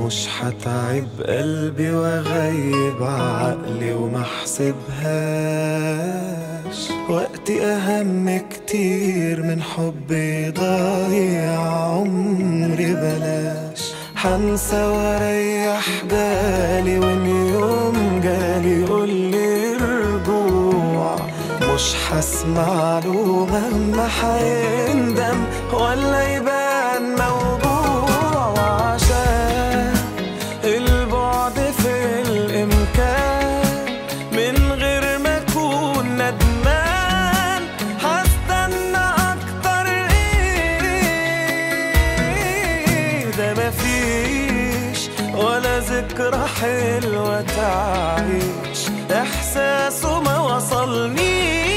مش هتعب قلبي واغيب عقلي وما احسبهاش وقتي اهم كتير من حبي ضايع عمري بلاش حنسى واريح بالي وان يوم جالي يقولي رجوع مش هسمع له مهما حيندم ولا يبان موجوع وعشان البعد في الامكان من غير ما اكون ندمان هستنى اكتر ايه ده مفيش ولا ذكرى حلوة تعيش احساسه ما وصلنيش